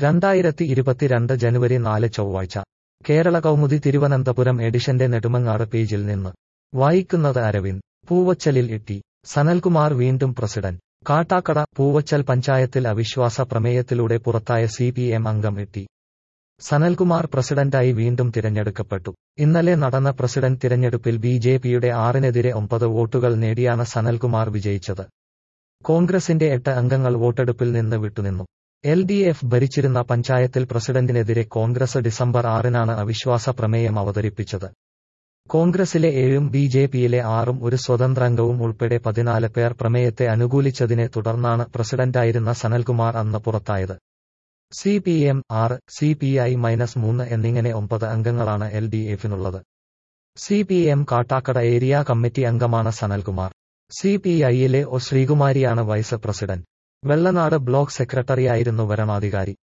രണ്ടായിരത്തി ഇരുപത്തിരണ്ട് ജനുവരി നാല് ചൊവ്വാഴ്ച കേരള കൗമുദി തിരുവനന്തപുരം എഡിഷന്റെ നെടുമങ്ങാട് പേജിൽ നിന്ന് വായിക്കുന്നത് അരവിന്ദ് പൂവച്ചലിൽ എട്ടി സനൽകുമാർ വീണ്ടും പ്രസിഡന്റ് കാട്ടാക്കട പൂവച്ചൽ പഞ്ചായത്തിൽ അവിശ്വാസ പ്രമേയത്തിലൂടെ പുറത്തായ സി പി എം അംഗം എട്ടി സനൽകുമാർ പ്രസിഡന്റായി വീണ്ടും തിരഞ്ഞെടുക്കപ്പെട്ടു ഇന്നലെ നടന്ന പ്രസിഡന്റ് തിരഞ്ഞെടുപ്പിൽ ബി ജെ പിയുടെ ആറിനെതിരെ ഒമ്പത് വോട്ടുകൾ നേടിയാണ് സനൽകുമാർ വിജയിച്ചത് കോൺഗ്രസിന്റെ എട്ട് അംഗങ്ങൾ വോട്ടെടുപ്പിൽ നിന്ന് വിട്ടുനിന്നു എൽ ഡി എഫ് ഭരിച്ചിരുന്ന പഞ്ചായത്തിൽ പ്രസിഡന്റിനെതിരെ കോൺഗ്രസ് ഡിസംബർ ആറിനാണ് അവിശ്വാസ പ്രമേയം അവതരിപ്പിച്ചത് കോൺഗ്രസിലെ ഏഴും ബി ജെ പിയിലെ ആറും ഒരു സ്വതന്ത്രംഗവും ഉൾപ്പെടെ പതിനാല് പേർ പ്രമേയത്തെ അനുകൂലിച്ചതിനെ തുടർന്നാണ് പ്രസിഡന്റായിരുന്ന സനൽകുമാർ അന്ന് പുറത്തായത് സി പി എം ആറ് സി പി ഐ മൈനസ് മൂന്ന് എന്നിങ്ങനെ ഒമ്പത് അംഗങ്ങളാണ് എൽ ഡി എഫിനുള്ളത് C P M Kattakada area committee അംഗമാണ് സനൽകുമാർ സി പി ഐയിലെ ഒ ശ്രീകുമാരിയാണ് വൈസ് പ്രസിഡന്റ് വെള്ളനാട് ബ്ലോക്ക് സെക്രട്ടറിയായിരുന്നു വരണാധികാരി